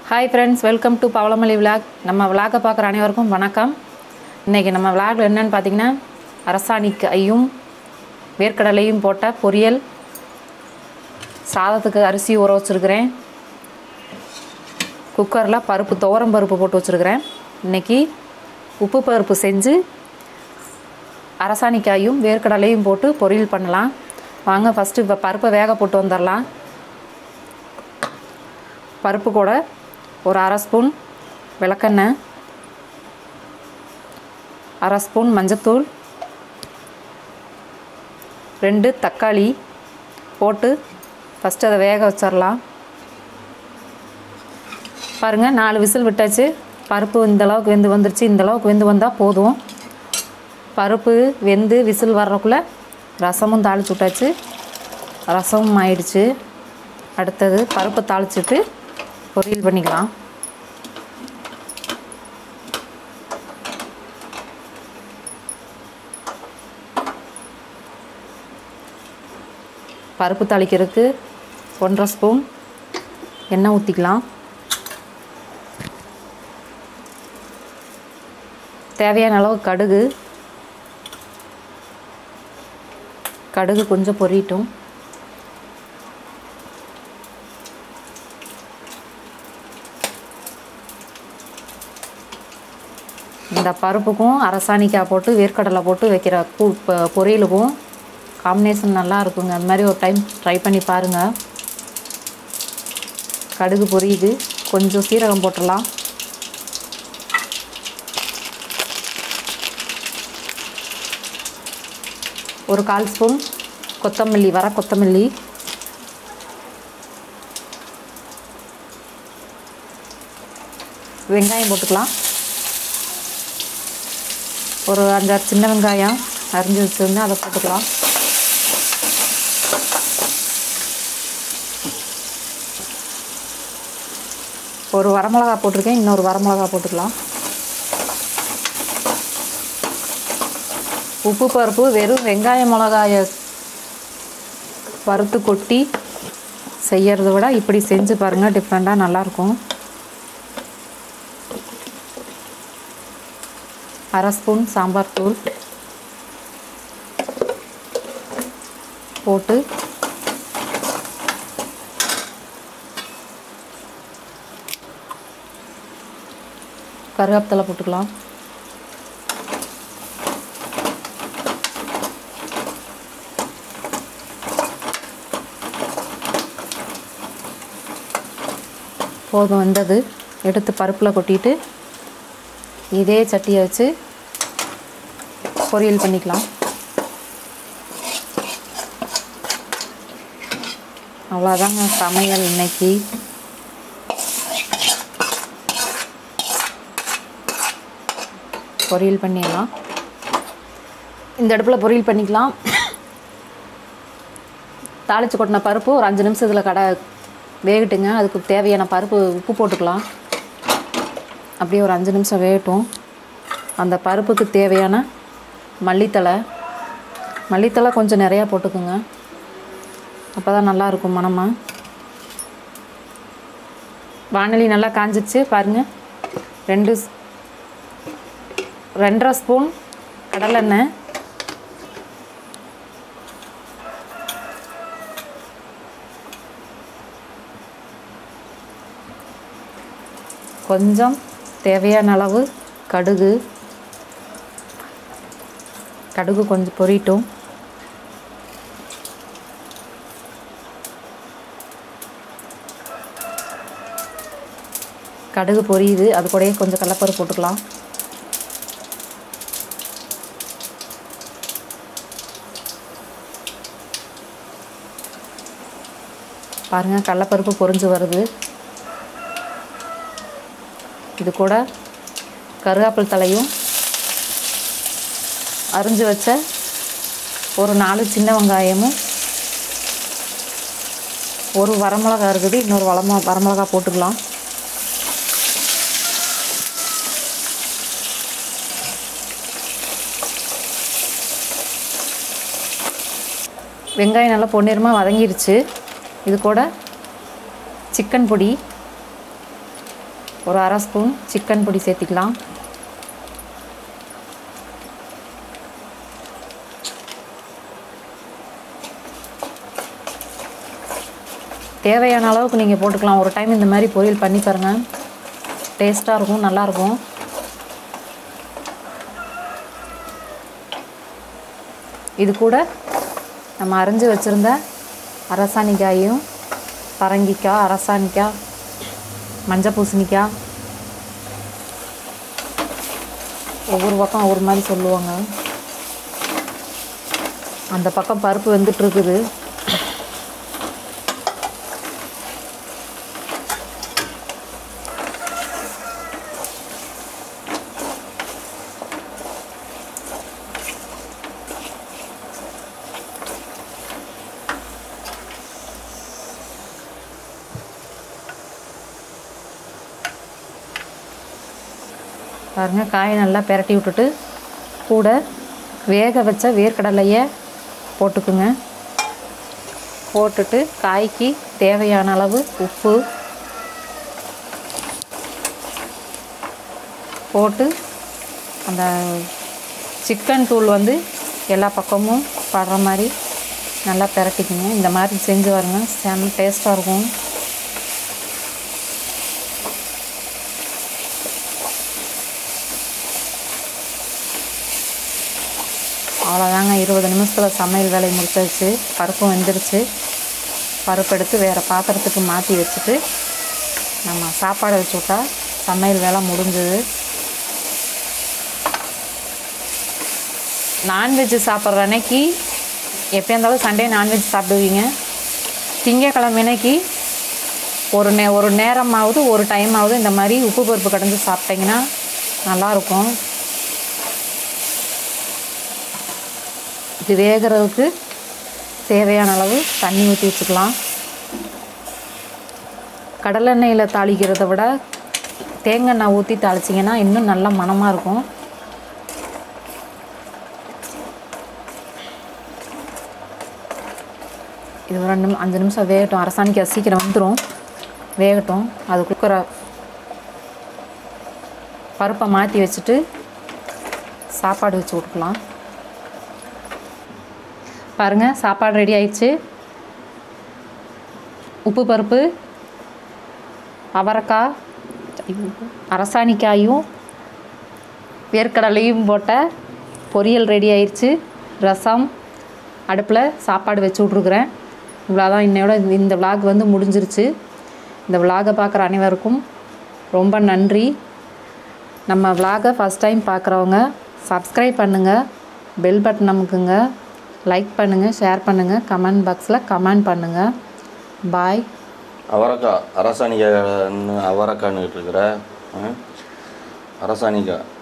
hi friends welcome to Pavalamalli vlog நம்ம விளாக்கை பார்க்குற அனைவருக்கும் வணக்கம் இன்றைக்கி நம்ம விளாகில் என்னென்னு பார்த்தீங்கன்னா அரசாணிக்கு ஐயும் வேர்க்கடலையும் போட்ட பொரியல் சாதத்துக்கு அரிசி ஊற வச்சுருக்கிறேன் குக்கரில் பருப்பு துவரம் பருப்பு போட்டு வச்சுருக்கிறேன் இன்றைக்கி உப்பு பருப்பு செஞ்சு அரசாணிக்காயும் வேர்க்கடலையும் போட்டு பொரியல் பண்ணலாம் வாங்க ஃபஸ்ட்டு இப்போ பருப்பை வேக போட்டு வந்துடலாம் பருப்பு கூட ஒரு அரை ஸ்பூன் விளக்கெண்ணெய் அரை ஸ்பூன் மஞ்சத்தூள் ரெண்டு தக்காளி போட்டு ஃபஸ்ட்டு அதை வேக வச்சிடலாம் பாருங்கள் நாலு விசில் விட்டாச்சு பருப்பு இந்த அளவுக்கு வெந்து வந்துருச்சு இந்த அளவுக்கு வெந்து வந்தால் போதும் பருப்பு வெந்து விசில் வர்றதுக்குள்ளே ரசமும் தாளிச்சு விட்டாச்சு ரசமும் ஆயிடுச்சு அடுத்தது பருப்பை தாளிச்சிட்டு பொரியல் பண்ணிக்கலாம் பருப்பு தாளிக்கிறதுக்கு ஒன்றரை ஸ்பூன் எண்ணெய் ஊற்றிக்கலாம் தேவையான அளவு கடுகு கடுகு கொஞ்சம் பொரியட்டும் இந்த பருப்புக்கும் அரசாணிக்காய் போட்டு வேர்க்கடலை போட்டு வைக்கிற கூ ப- பொரியலுக்கும் காம்பினேஷன் நல்லா இருக்குங்க அந்த மாதிரி ஒரு டைம் ட்ரை பண்ணி பாருங்கள் கடுகு பொரியுது கொஞ்சம் சீரகம் போட்டுடலாம் ஒரு கால் ஸ்பூன் கொத்தமல்லி வர கொத்தமல்லி வெங்காயம் போட்டுக்கலாம் ஒரு அஞ்சாறு சின்ன வெங்காயம் அரிஞ்சு வச்சுருந்தேன் அதை போட்டுக்கலாம் ஒரு வரமிளகா போட்டிருக்கேன் இன்னொரு வரமிளகா போட்டுக்கலாம் உப்பு பருப்பு வெறும் வெங்காய மிளகாய வறுத்து கொட்டி செய்யறதை விட இப்படி செஞ்சு பாருங்கள் டிஃப்ரெண்ட்டாக நல்லாயிருக்கும் அரை ஸ்பூன் சாம்பார் தூள் போட்டு கருவேப்பிலை போட்டுக்கலாம் போதும் வந்தது எடுத்து பருப்பில் கொட்டிட்டு இதே சட்டியை வச்சு பொரியல் பண்ணிக்கலாம் அவ்வளோதாங்க சமையல் இன்னைக்கு பொரியல் பண்ணிடலாம் இந்த அடுப்பில் பொரியல் பண்ணிக்கலாம் தாளித்து கொட்டின பருப்பு ஒரு அஞ்சு நிமிஷத்தில் கடை வேகட்டுங்க அதுக்கு தேவையான பருப்பு உப்பு போட்டுக்கலாம் அப்படியே ஒரு அஞ்சு நிமிஷம் வேகட்டும் அந்த பருப்புக்கு தேவையான மல்லித்தழை மல்லித்தழை கொஞ்சம் நிறையா போட்டுக்குங்க அப்போ தான் நல்லாயிருக்கும் மணமாக வானொலி நல்லா காஞ்சிச்சு பாருங்கள் ரெண்டு ஸ்- ரெண்டரை ஸ்பூன் கடலெண்ணெய் கொஞ்சம் தேவையான அளவு கடுகு கடுகு கொஞ்சம் பொரியட்டும் கடுகு பொரியுது அது கூடயே கொஞ்சம் கடலப்பருப்பு போட்டுக்கலாம் பாருங்கள் கடலப்பருப்பு பொரிஞ்சு வருது இது கூட கருவேப்பில் தலையும் அரிஞ்சு வச்ச ஒரு நாலு சின்ன வெங்காயமும் ஒரு வரமிளகா இருக்குது இன்னொரு வளம வரமிளகா போட்டுக்கலாம் வெங்காயம் நல்லா பொன்னிறமாக வதங்கிருச்சு இது கூட சிக்கன் பொடி ஒரு அரை ஸ்பூன் சிக்கன் பொடி சேர்த்திக்கலாம் தேவையான அளவுக்கு நீங்கள் போட்டுக்கலாம் ஒரு டைம் இந்த மாதிரி பொரியல் பண்ணி பாருங்கள் டேஸ்ட்டாக இருக்கும் நல்லாயிருக்கும் இது கூட நம்ம அரைஞ்சி வச்சுருந்த அரசாணிக்காயும் பரங்கிக்காய் அரசாணிக்காய் மஞ்சள் பூசணிக்காய் ஒவ்வொரு பக்கம் ஒவ்வொரு மாதிரி சொல்லுவாங்க அந்த பக்கம் பருப்பு வெந்துட்டு இருக்குது பாருங்கள் காயை நல்லா பிரட்டி விட்டுட்டு கூட வேக வச்ச வேர்க்கடலையை போட்டுக்குங்க போட்டுட்டு காய்க்கு தேவையான அளவு உப்பு போட்டு அந்த சிக்கன் தூள் வந்து எல்லா பக்கமும் படுற மாதிரி நல்லா பிரட்டிக்குங்க இந்த மாதிரி செஞ்சு பாருங்க செம்ம டேஸ்ட்டாக இருக்கும் அவ்வளோதாங்க இருபது நிமிஷத்தில் சமையல் வேலையை முடிச்சாச்சு பருப்பும் வெந்துருச்சு பருப்பு எடுத்து வேறு பாத்திரத்துக்கு மாற்றி வச்சுட்டு நம்ம சாப்பாடை வச்சு விட்டா சமையல் வேலை முடிஞ்சது நான்வெஜ் சாப்பிட்ற அன்னைக்கு எப்போ இருந்தாலும் சண்டே நான்வெஜ் சாப்பிடுவீங்க திங்கக்கிழமை அன்னைக்கு ஒரு நே ஒரு நேரமாவது ஒரு டைமாவது இந்த மாதிரி உப்பு பருப்பு கடைஞ்சி சாப்பிட்டிங்கன்னா நல்லாயிருக்கும் இது வேகிறதுக்கு தேவையான அளவு தண்ணி ஊற்றி வச்சுக்கலாம் கடலெண்ணெயில் தாளிக்கிறத விட தேங்காய் எண்ணெய் ஊற்றி தாளிச்சிங்கன்னா இன்னும் நல்ல மணமாக இருக்கும் இது ஒரு ரெண்டு நிமி- அஞ்சு நிமிஷம் வேகட்டும் அரசாணிக்கு சீக்கிரம் வந்துடும் வேகட்டும் அது குக்கரை பருப்பை மாற்றி வச்சுட்டு சாப்பாடு வச்சு விட்டுக்கலாம் பாருங்கள் சாப்பாடு ரெடி ஆயிடுச்சு உப்பு பருப்பு அவரைக்காய் அரசாணிக்காயும் வேர்க்கடலையும் போட்ட பொரியல் ரெடி ஆயிடுச்சு ரசம் அடுப்பில் சாப்பாடு வச்சு விட்ருக்குறேன் இவ்வளோதான் இன்னையோட இந்த- இந்த vlog வந்து முடிஞ்சிருச்சு இந்த vlog-அ பார்க்குற அனைவருக்கும் ரொம்ப நன்றி நம்ம vlog-அ ஃபஸ்ட் டைம் பார்க்குறவங்க சப்ஸ்கிரைப் பண்ணுங்கள் பெல் பட்டன் அமுக்குங்க லைக் பண்ணுங்கள் ஷேர் பண்ணுங்கள் கமெண்ட் பாக்ஸில் கமெண்ட் பண்ணுங்கள் பாய் அவரக்காய் அரசாணிக்காய் அவரக்கான்னு இருக்கிற அரசாணிக்காய்